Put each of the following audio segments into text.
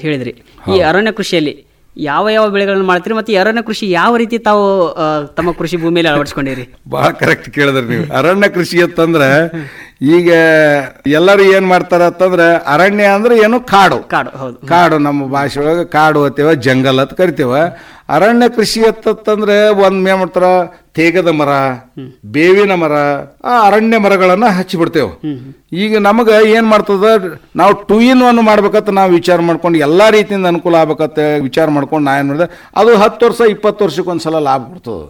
ಹೇಳಿದ್ರಿ ಈ ಅರಣ್ಯ ಕೃಷಿಯಲ್ಲಿ ಯಾವ ಯಾವ ಬೆಳೆಗಳನ್ನು ಮಾಡ್ತೀರಿ ಮತ್ತು ಈ ಅರಣ್ಯ ಕೃಷಿ ಯಾವ ರೀತಿ ತಾವು ಆ, ತಮ್ಮ ಕೃಷಿ ಭೂಮಿಯಲ್ಲಿ ಅಳವಡಿಸ್ಕೊಂಡಿರಿ ಬಹಳ ಕರೆಕ್ಟ್ ಕೇಳಿದ್ರಿ ನೀವು ಅರಣ್ಯ ಕೃಷಿ ಅಂತಂದ್ರೆ ಈಗ ಎಲ್ಲರೂ ಏನ್ ಮಾಡ್ತಾರ ಅಂತಂದ್ರೆ ಅರಣ್ಯ ಅಂದ್ರೆ ಏನು ಕಾಡು ಕಾಡು ಹೌದು ಕಾಡು ನಮ್ಮ ಭಾಷೆ ಒಳಗೆ ಕಾಡು ಅತ್ತೇವ ಜಂಗಲ್ ಅಂತ ಕರಿತೇವ ಅರಣ್ಯ ಕೃಷಿ ಅಂತಂದ್ರೆ ಒಂದ್ ಏನ್ ಮಾಡ್ತಾರ ತೇಗದ ಮರ ಬೇವಿನ ಮರ ಆ ಅರಣ್ಯ ಮರಗಳನ್ನ ಹಚ್ಚಿಬಿಡ್ತೇವೆ ಈಗ ನಮಗ ಏನ್ ಮಾಡ್ತದ ನಾವು ಟೂ ಇನ್ ಒನ್ ಮಾಡ್ಬೇಕಂತ ನಾವು ವಿಚಾರ ಮಾಡ್ಕೊಂಡು ಎಲ್ಲಾ ರೀತಿಯಿಂದ ಅನುಕೂಲ ಆಗ್ಬೇಕಂತ ವಿಚಾರ ಮಾಡ್ಕೊಂಡು ನಾ ಏನ್ ಮಾಡಿದೆ ಅದು ಹತ್ತು ವರ್ಷ ಇಪ್ಪತ್ತು ವರ್ಷಕ್ಕೆ ಒಂದ್ಸಲ ಲಾಭ ಕೊಡ್ತದ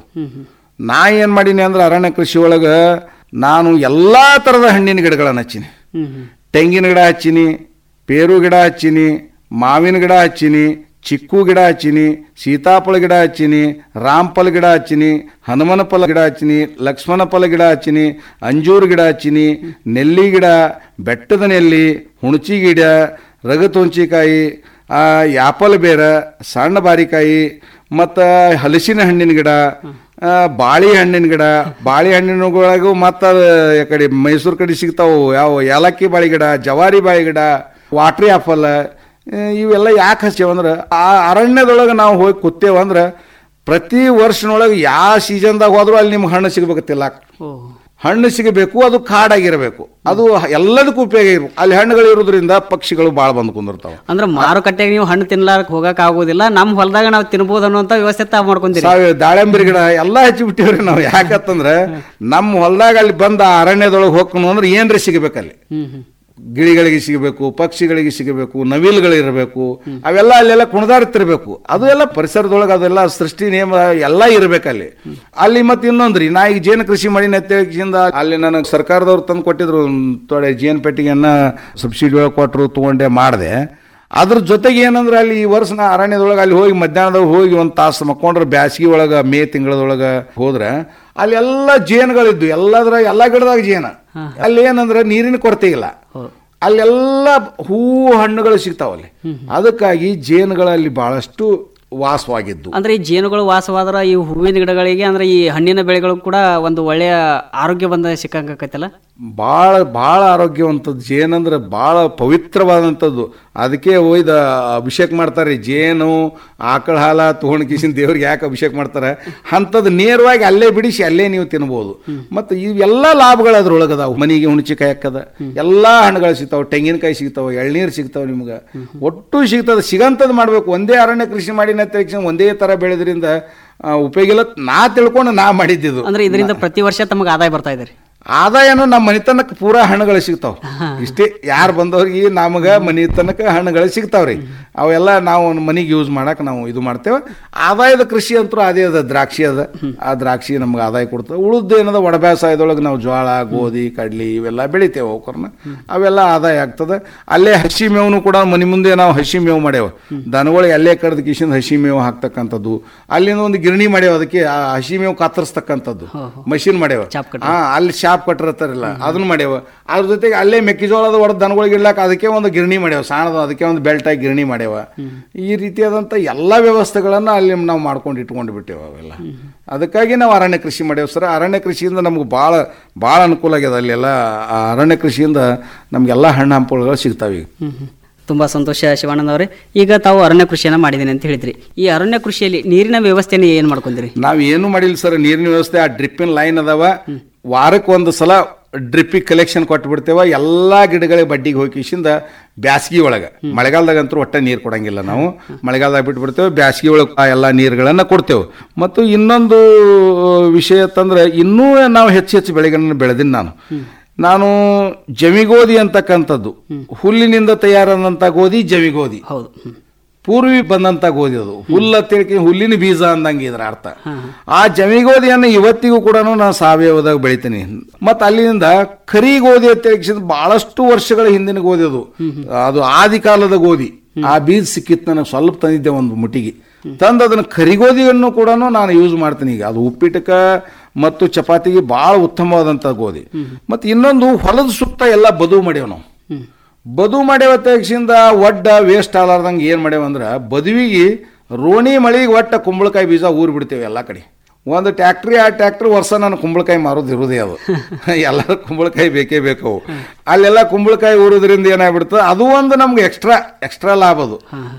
ನಾ ಏನ್ ಮಾಡೀನಿ ಅಂದ್ರೆ ಅರಣ್ಯ ಕೃಷಿ ಒಳಗ ನಾನು ಎಲ್ಲಾ ತರದ ಹಣ್ಣಿನ ಗಿಡಗಳನ್ನ ಹಚ್ಚೀನಿ ಹ್ಮ್ ಹ್ಮ್ ತೆಂಗಿನ ಗಿಡ ಹಚ್ಚೀನಿ ಪೇರು ಗಿಡ ಹಚ್ಚೀನಿ ಮಾವಿನ ಗಿಡ ಹಚ್ಚೀನಿ ಚಿಕ್ಕು ಗಿಡ ಹಚ್ಚೀನಿ ಸೀತಾಫಲ ಗಿಡ ಹಚ್ಚೀನಿ ರಾಮಫಲ ಗಿಡ ಹಚ್ಚೀನಿ ಹನುಮನ ಫಲ ಗಿಡ ಹಚ್ಚೀನಿ ಲಕ್ಷ್ಮಣ ಫಲ ಗಿಡ ಹಚ್ಚೀನಿ ಅಂಜೂರು ಗಿಡ ಹಚ್ಚೀನಿ ನೆಲ್ಲಿ ಗಿಡ ಬೆಟ್ಟದ ನೆಲ್ಲಿ ಹುಣಚಿ ಗಿಡ ರಗತುಂಚಿಕಾಯಿ ಯಾಪಲ್ ಬೇರ ಸಣ್ಣ ಬಾರಿಕಾಯಿ ಮತ್ತು ಹಲಸಿನ ಹಣ್ಣಿನ ಗಿಡ ಆ, ಬಾಳಿ ಹಣ್ಣಿನ ಗಿಡ ಬಾಳಿ ಹಣ್ಣಿನೊಳಗೂ ಮತ್ತು ಈ ಕಡೆ ಮೈಸೂರು ಕಡೆ ಸಿಗ್ತಾವು ಯಾವ ಏಲಕ್ಕಿ ಬಾಳಿ ಗಿಡ ಜವಾರಿ ಬಾಳಿ ಗಿಡ ವಾಟ್ರಿ ಆಪಲ್ ಆ, ಇವೆಲ್ಲ ಯಾಕೆ ಹಚ್ತೇವೆ ಅಂದ್ರೆ ಆ ಅರಣ್ಯದೊಳಗೆ ನಾವು ಹೋಗಿ ಕೂತೇವಂದ್ರೆ ಪ್ರತಿ ವರ್ಷನೊಳಗೆ ಯಾವ ಸೀಸನ್ದಾಗ ಹೋದ್ರೂ ಅಲ್ಲಿ ನಿಮ್ಗೆ ಹಣ್ಣು ಸಿಗ್ಬೇಕತ್ತಿಲ್ಲ ಓ ಹಣ್ಣು ಸಿಗಬೇಕು ಅದು ಕಾಡಾಗಿರಬೇಕು ಅದು ಎಲ್ಲದಕ್ಕೂ ಉಪಯೋಗ ಇರಬೇಕು ಅಲ್ಲಿ ಹಣ್ಣುಗಳು ಇರೋದ್ರಿಂದ ಪಕ್ಷಿಗಳು ಭಾಳ ಬಂದು ಕುಂದಿರ್ತಾವೆ ಅಂದ್ರೆ ಮಾರುಕಟ್ಟೆಗೆ ನೀವು ಹಣ್ಣು ತಿನ್ಲಾರಕ್ ಹೋಗಕ್ ಆಗೋದಿಲ್ಲ ನಮ್ಮ ಹೊಲದಾಗ ನಾವು ತಿನ್ಬೋದು ಅನ್ನುವಂತ ವ್ಯವಸ್ಥೆ ತಾವು ಮಾಡ್ಕೊಂತೀರಿ ಸಾವಿರ ದಾಳಿಂಬರಿ ಗಿಡ ಎಲ್ಲ ಹಚ್ಚಿಬಿಟ್ಟಿವ್ರಿ ನಾವು ಯಾಕಂತಂದ್ರೆ ನಮ್ಮ ಹೊಲದಾಗ ಅಲ್ಲಿ ಬಂದ ಆ ಅರಣ್ಯದೊಳಗೆ ಹೋಗ್ಕೊಂಡು ಅಂದ್ರೆ ಏನ್ರಿ ಸಿಗಬೇಕಲ್ಲಿ ಹ್ಮ್ ಹ್ಮ್ ಗಿಳಿಗಳಿಗೆ ಸಿಗಬೇಕು ಪಕ್ಷಿಗಳಿಗೆ ಸಿಗಬೇಕು ನವಿಲುಗಳಿರಬೇಕು ಅವೆಲ್ಲ ಅಲ್ಲೆಲ್ಲ ಕುಣಿದಾಡ್ತಿರ್ಬೇಕು ಅದು ಎಲ್ಲ ಪರಿಸರದೊಳಗೆ ಅದೆಲ್ಲ ಸೃಷ್ಟಿ ನಿಯಮ ಎಲ್ಲ ಇರಬೇಕಲ್ಲಿ ಅಲ್ಲಿ ಮತ್ತೆ ಇನ್ನೊಂದ್ರಿ ನಾ ಈಗ ಜೇನು ಕೃಷಿ ಮಾಡಿನ ಅಂತೇಳಿಂದ ಅಲ್ಲಿ ನನಗೆ ಸರ್ಕಾರದವ್ರು ತಂದು ಕೊಟ್ಟಿದ್ರು ಒಂದ್ ತೊಡೆ ಜೇನು ಪೆಟ್ಟಿಗೆಯನ್ನ ಸಬ್ಸಿಡಿ ಒಳಗೆ ಕೊಟ್ಟರು ತಗೊಂಡೆ ಮಾಡಿದೆ ಅದ್ರ ಜೊತೆಗೆ ಏನಂದ್ರೆ ಅಲ್ಲಿ ಈ ವರ್ಷ ನಾ ಅರಣ್ಯದೊಳಗೆ ಅಲ್ಲಿ ಹೋಗಿ ಮಧ್ಯಾಹ್ನದಾಗ ಹೋಗಿ ಒಂದು ತಾಸು ಮಕ್ಕೊಂಡ್ರೆ ಬ್ಯಾಸಿಗೆ ಒಳಗೆ ಮೇ ತಿಂಗಳದೊಳಗೆ ಹೋದ್ರೆ ಅಲ್ಲಿ ಎಲ್ಲ ಜೇನುಗಳಿದ್ದು ಎಲ್ಲದ್ರ ಎಲ್ಲ ಗಿಡದಾಗ ಜೇನು ಅಲ್ಲಿ ಏನಂದ್ರೆ ನೀರಿನ ಕೊರತೆ ಇಲ್ಲ ಅಲ್ಲೆಲ್ಲ ಹೂವು ಹಣ್ಣುಗಳು ಸಿಗ್ತಾವಲ್ಲಿ ಅದಕ್ಕಾಗಿ ಜೇನುಗಳಲ್ಲಿ ಬಹಳಷ್ಟು ವಾಸವಾಗಿದ್ದು ಅಂದ್ರೆ ಈ ಜೇನುಗಳು ವಾಸವಾದ್ರ ಈ ಹೂವಿನ ಗಿಡಗಳಿಗೆ ಅಂದ್ರೆ ಈ ಹಣ್ಣಿನ ಬೆಳೆಗಳು ಕೂಡ ಒಂದು ಒಳ್ಳೆಯ ಆರೋಗ್ಯ ಬಂದ ಸಿಕ್ಕಂಗತ್ತಲ್ಲ ಭಾಳ ಭಾಳ ಆರೋಗ್ಯವಂಥದ್ದು ಜೇನಂದ್ರೆ ಭಾಳ ಪವಿತ್ರವಾದಂಥದ್ದು ಅದಕ್ಕೆ ಒಯ್ದ ಅಭಿಷೇಕ ಮಾಡ್ತಾರೆ ಜೇನು ಆಕಳ ಹಾಲ ತೊಗೊಂಡು ಕಿಸಿನ ದೇವ್ರಿಗೆ ಯಾಕೆ ಅಭಿಷೇಕ ಮಾಡ್ತಾರೆ ಅಂಥದ್ದು ನೇರವಾಗಿ ಅಲ್ಲೇ ಬಿಡಿಸಿ ಅಲ್ಲೇ ನೀವು ತಿನ್ಬೋದು ಮತ್ತು ಇವೆಲ್ಲ ಲಾಭಗಳು ಅದ್ರೊಳಗೆ ಅದಾವ ಮನೆಗೆ ಹುಣಚಿಕಾಯಿ ಹಾಕದ ಎಲ್ಲ ಹಣ್ಣುಗಳು ಸಿಗ್ತಾವೆ ತೆಂಗಿನಕಾಯಿ ಸಿಗ್ತಾವೆ ಎಳ್ನೀರು ಸಿಗ್ತಾವೆ ನಿಮ್ಗೆ ಒಟ್ಟು ಸಿಗ್ತದೆ ಸಿಗಂಥದ್ದು ಮಾಡಬೇಕು ಒಂದೇ ಅರಣ್ಯ ಕೃಷಿ ಮಾಡಿ ಒಂದೇ ಥರ ಬೆಳೆದ್ರಿಂದ ಆ, ಉಪಯೋಗ ಇಲ್ಲ ನಾ ತಿಳ್ಕೊಂಡು ನಾ ಮಾಡಿದ್ದಿದ್ದು ಅಂದ್ರೆ ಇದರಿಂದ ಪ್ರತಿ ವರ್ಷ ತಮಗೆ ಆದಾಯ ಬರ್ತಾ ಇದೆ ರೀ ಆದಾಯನು ನಮ್ಮ ಮನಿತನಕ್ಕೆ ಪೂರಾ ಹಣ್ಣುಗಳು ಸಿಗ್ತಾವ ಇಷ್ಟೇ ಯಾರು ಬಂದವ್ರಿಗೆ ನಮಗೆ ಮನಿತನಕ ಹಣ್ಣುಗಳು ಸಿಗ್ತಾವ್ರಿ ಅವೆಲ್ಲ ನಾವು ಮನಿಗೆ ಯೂಸ್ ಮಾಡಕ್ ನಾವು ಇದು ಮಾಡ್ತೇವೆ ಆದಾಯದ ಕೃಷಿ ಅಂತೂ ಅದೇ ಅದ ದ್ರಾಕ್ಷಿ ಅದ ಆ ದ್ರಾಕ್ಷಿ ನಮ್ಗೆ ಆದಾಯ ಕೊಡ್ತದೆ ಉಳಿದ ಏನದ ಒಡಬ್ಯಾಸಾಯದೊಳಗೆ ನಾವು ಜೋಳ ಗೋಧಿ ಕಡ್ಲಿ ಇವೆಲ್ಲ ಬೆಳಿತೇವೆ ಅವಕರ್ನ ಅವೆಲ್ಲ ಆದಾಯ ಆಗ್ತದೆ ಅಲ್ಲೇ ಹಸಿ ಮೇವನ್ನು ಕೂಡ ಮನೆ ಮುಂದೆ ನಾವು ಹಸಿ ಮೇವು ಮಾಡ್ಯಾವ ದನಗಳಿಗೆ ಅಲ್ಲೇ ಕಡ್ದು ಕಿಶಿಂದ ಹಸಿ ಮೇವು ಹಾಕ್ತಕ್ಕಂಥದ್ದು ಅಲ್ಲಿಂದ ಒಂದು ಗಿರಣಿ ಮಾಡ್ಯಾವ ಅದಕ್ಕೆ ಆ ಹಸಿ ಮೇವು ಕತ್ತರಿಸ್ತಕ್ಕಂಥದ್ದು ಮಷಿನ್ ಮಾಡ್ಯಾವ ಚಾಪ್ ಕಟ್ಟ ಹಾ ಅಲ್ಲಿ ಶಾಪ್ ಕಟ್ಟಿರ್ತಾರಲ್ಲ ಅದನ್ನ ಮಾಡ್ಯಾವ ಅದ್ರ ಜೊತೆಗೆ ಅಲ್ಲೇ ಮೆಕ್ಕೆಜೋಳದ ಹೊಡೆದ ದನಗಳಿಗೆ ಇಡ್ಲಾಕ ಅದಕ್ಕೆ ಒಂದು ಗಿರಣಿ ಮಾಡ್ಯಾವ ಸಾಣದ ಅದಕ್ಕೆ ಒಂದು ಬೆಲ್ಟ್ ಆಗಿ ಗಿರಣಿ ಮಾಡ್ಯಾವ ಈ ರೀತಿಯಾದಂಥ ಎಲ್ಲ ವ್ಯವಸ್ಥೆಗಳನ್ನ ಅಲ್ಲಿ ನಾವು ಮಾಡ್ಕೊಂಡು ಇಟ್ಕೊಂಡು ಬಿಟ್ಟೇವ ಅವೆಲ್ಲ ಅದಕ್ಕಾಗಿ ನಾವು ಅರಣ್ಯ ಕೃಷಿ ಮಾಡ್ಯಾವ ಸರ್ ಅರಣ್ಯ ಕೃಷಿಯಿಂದ ನಮ್ಗೆ ಭಾಳ ಭಾಳ ಅನುಕೂಲ ಆಗ್ಯದ ಅಲ್ಲೆಲ್ಲ ಆ ಅರಣ್ಯ ಕೃಷಿಯಿಂದ ನಮ್ಗೆಲ್ಲ ಹಣ್ಣು ಹಂಪಲುಗಳು ಸಿಗ್ತಾವೆ ಈಗ ಹ್ಮ್ ಹ್ಮ್. ತುಂಬಾ ಸಂತೋಷ ಶಿವಾನಂದ ಅವರೇ ಈಗ ತಾವು ಅರಣ್ಯ ಕೃಷಿಯನ್ನ ಮಾಡಿದ್ದೀನಿ ಅಂತ ಹೇಳಿದ್ರಿ ಈ ಅರಣ್ಯ ಕೃಷಿಯಲ್ಲಿ ನೀರಿನ ವ್ಯವಸ್ಥೆನ ಏನ್ ಮಾಡ್ಕೊಂಡ್ರಿ ನಾವ್ ಏನು ಮಾಡಿಲ್ಲ ಸರ್ ನೀರಿನ ವ್ಯವಸ್ಥೆ ಆ ಡ್ರಿಪ್ಪಿನ ಲೈನ್ ಅದಾವ ವಾರಕ್ಕೆ ಒಂದು ಸಲ ಡ್ರಿಪ್ಪಿಗೆ ಕಲೆಕ್ಷನ್ ಕೊಟ್ಟು ಬಿಡ್ತೇವ ಎಲ್ಲಾ ಗಿಡಗಳಿಗೆ ಬಡ್ಡಿಗೆ ಹೋಗಿಸಿಂದ ಬ್ಯಾಸ್ಗಿ ಒಳಗೆ ಮಳೆಗಾಲದಾಗಂತೂ ಒಟ್ಟ ನೀರು ಕೊಡಂಗಿಲ್ಲ ನಾವು ಮಳೆಗಾಲದಾಗ ಬಿಟ್ಟು ಬಿಡ್ತೇವೆ ಬ್ಯಾಸ್ಗಿ ಒಳಗೆ ಆ ಎಲ್ಲ ನೀರುಗಳನ್ನು ಕೊಡ್ತೇವೆ ಮತ್ತು ಇನ್ನೊಂದು ವಿಷಯ ಅಂತಂದ್ರೆ ಇನ್ನೂ ನಾವು ಹೆಚ್ಚು ಹೆಚ್ಚು ಬೆಳೆಗಳನ್ನು ಬೆಳೆದೀನಿ ನಾನು ನಾನು ಜಮಿಗೋಧಿ ಅಂತಕ್ಕಂಥದ್ದು ಹುಲ್ಲಿನಿಂದ ತಯಾರಾದಂಥ ಗೋಧಿ ಜಮಿಗೋಧಿ ಹೌದು ಹ್ಮ್. ಪೂರ್ವಿ ಬಂದಂತ ಗೋಧಿ ಅದು ಹುಲ್ಲ ತಿಳ್ಕಿ ಹುಲ್ಲಿನ ಬೀಜ ಅಂದಂಗೆ ಇದ್ರ ಅರ್ಥ ಆ ಜಮಿಗೋಧಿಯನ್ನು ಇವತ್ತಿಗೂ ಕೂಡ ನಾನು ಸಾವಯವದಾಗ ಬೆಳಿತೀನಿ ಮತ್ತು ಅಲ್ಲಿಂದ ಕರಿ ಗೋಧಿ ಅಂತ ತಿಳ್ಕಿಸಿದ ಬಹಳಷ್ಟು ವರ್ಷಗಳ ಹಿಂದಿನ ಗೋಧಿ ಅದು ಅದು ಆದಿ ಕಾಲದ ಗೋಧಿ ಆ ಬೀಜ ಸಿಕ್ಕಿತ್ತು ನನಗೆ ಸ್ವಲ್ಪ ತಂದಿದ್ದೆ ಒಂದು ಮುಟ್ಟಿಗೆ ತಂದು ಅದನ್ನು ಕರಿಗೋಧಿಯನ್ನು ಕೂಡ ನಾನು ಯೂಸ್ ಮಾಡ್ತೀನಿ ಈಗ ಅದು ಉಪ್ಪಿಟ್ಟಕ್ಕೆ ಮತ್ತು ಚಪಾತಿಗೆ ಭಾಳ ಉತ್ತಮವಾದಂಥ ಗೋಧಿ ಮತ್ತು ಇನ್ನೊಂದು ಹೊಲದ ಸುತ್ತ ಎಲ್ಲ ಬದುವು ಮಾಡ್ಯಾವ ನಾವು ಬದು ಮಾಡ್ಯಾವ ತೆಗ್ಸಿಂದ ಒಡ್ಡ ವೇಸ್ಟ್ ಆಗಲಾರ್ದಂಗೆ ಏನು ಮಾಡ್ಯಾವ ಅಂದ್ರೆ ಬದುವಿಗೆ ರೋಣಿ ಮಳಿಗೆ ಒಟ್ಟ ಕುಂಬಳಕಾಯಿ ಬೀಜ ಊರಿ ಬಿಡ್ತೇವೆ ಎಲ್ಲ ಕಡೆ ಒಂದು ಟ್ಯಾಕ್ಟ್ರಿ ಆ ಟ್ಯಾಕ್ಟ್ರಿ ವರ್ಷ ನಾನು ಕುಂಬಳಕಾಯಿ ಮಾರೋದು ಇರೋದೇ ಅದು ಎಲ್ಲರೂ ಕುಂಬಳಕಾಯಿ ಬೇಕೇ ಬೇಕು ಅವು ಅಲ್ಲೆಲ್ಲ ಕುಂಬಳಕಾಯಿ ಊರೋದ್ರಿಂದ ಏನಾಗ್ಬಿಡ್ತದೆ ಅದು ಒಂದು ನಮ್ಗೆ ಎಕ್ಸ್ಟ್ರಾ ಎಕ್ಸ್ಟ್ರಾ ಲಾಭ ಅದು